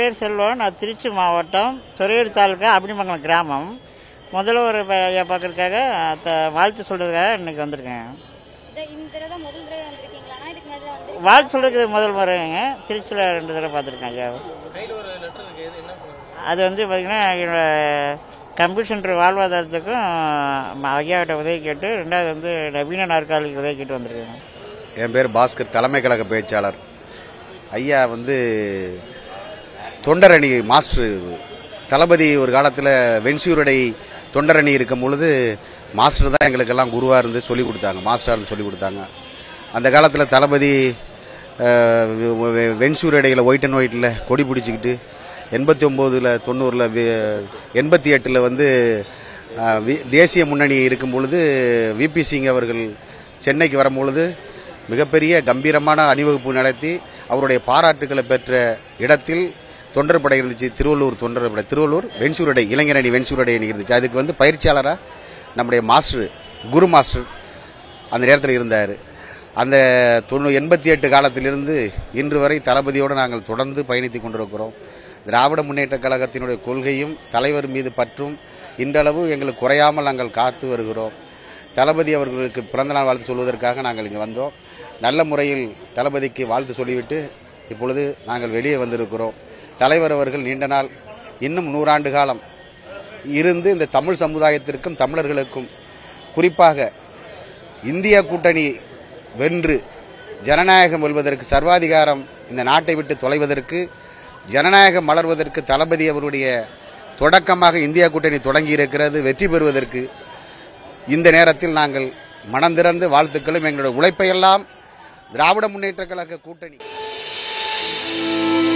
பேர் செல்வம் நான் திருச்சி மாவட்டம் துறையூர் தாலுக்கா அபினிமங்கலம் கிராமம் முதல்வர் ப- ஐயா பார்க்கறதுக்காக த- வாழ்த்து சொல்றதுக்காக இன்னைக்கு வந்திருக்கேன் இந்த- இந்த தடவை தான் முதல் தடவை வந்திருக்கீங்களாண்ணா இதுக்கு முன்னாடி தான் வந்து வாழ்த்து சொல்றதுக்கு முதல் முறைங்க திருச்சியில் ரெண்டு தடவை பார்த்துருக்கேன் ஐயா அது வந்து பார்த்தீங்கன்னா என்னோட கம்ப்யூட்டர் சென்டர் வாழ்வாதாரத்துக்கும் ம- ஐயாவிட்ட உதவி கேட்டு ரெண்டாவது வந்து நவீன நாற்காலிக்கு உதவி கேட்டு வந்திருக்கேன் என் பேர் பாஸ்கர் தலைமை கழக பேச்சாளர் ஐயா வந்து தொண்டரணி மாஸ்டர் தளபதி ஒரு காலத்தில் வெண்சூரடை தொண்டரணி இருக்கும் பொழுது மாஸ்டர் தான் எங்களுக்கெல்லாம் குருவாக இருந்து சொல்லிக் கொடுத்தாங்க மாஸ்டராக இருந்து சொல்லிக் கொடுத்தாங்க அந்த காலத்தில் தளபதி அஹ், வெ- வெ- வெண்சூரடையில் ஒயிட் அண்ட் ஒயிட்டில் கொடி பிடிச்சிக்கிட்டு எண்பத்தி ஒம்போதில் தொண்ணூறில் எண்பத்தி எட்டில் வந்து அஹ், வி- தேசிய முன்னணி இருக்கும் பொழுது விபி சிங் அவர்கள் சென்னைக்கு வரும்பொழுது மிகப்பெரிய கம்பீரமான அணிவகுப்பு நடத்தி அவருடைய பாராட்டுகளை பெற்ற இடத்தில் தொண்டர் படை இருந்துச்சு திருவள்ளூர் தொண்டர் படை திருவள்ளூர் வெண்சூரடை இளைஞரணி வெண்சூரடை அணி இருந்துச்சு அதுக்கு வந்து பயிற்சியாளராக நம்முடைய மாஸ்டர் குரு மாஸ்டர் அந்த நேரத்தில் இருந்தார் அந்த தொண்ணூ எண்பத்தி எட்டு காலத்திலிருந்து இன்று வரை தளபதியோடு நாங்கள் தொடர்ந்து பயணித்துக் கொண்டிருக்கிறோம் திராவிட முன்னேற்றக் கழகத்தினுடைய கொள்கையும் தலைவர் மீது பற்றும் இன்றளவு எங்களுக்கு குறையாமல் நாங்கள் காத்து வருகிறோம் தளபதி அவர்களுக்கு பிறந்தநாள் வாழ்த்து சொல்வதற்காக நாங்கள் இங்கே வந்தோம் நல்ல முறையில் தளபதிக்கு வாழ்த்து சொல்லிவிட்டு இப்பொழுது நாங்கள் வெளியே வந்திருக்கிறோம் தலைவர் அவர்கள் நீண்ட நாள் இன்னும் நூறாண்டு காலம் இருந்து இந்த தமிழ் சமுதாயத்திற்கும் தமிழர்களுக்கும் குறிப்பாக இந்திய கூட்டணி வென்று ஜனநாயகம் வெல்வதற்கு சர்வாதிகாரம் இந்த நாட்டை விட்டு தொலைவதற்கு ஜனநாயகம் மலர்வதற்கு தளபதி அவருடைய தொடக்கமாக இந்தியா கூட்டணி தொடங்கி இருக்கிறது வெற்றி பெறுவதற்கு இந்த நேரத்தில் நாங்கள் மனந்திறந்து வாழ்த்துக்களும் எங்களுடைய உழைப்பையெல்லாம் திராவிட முன்னேற்ற கழக கூட்டணி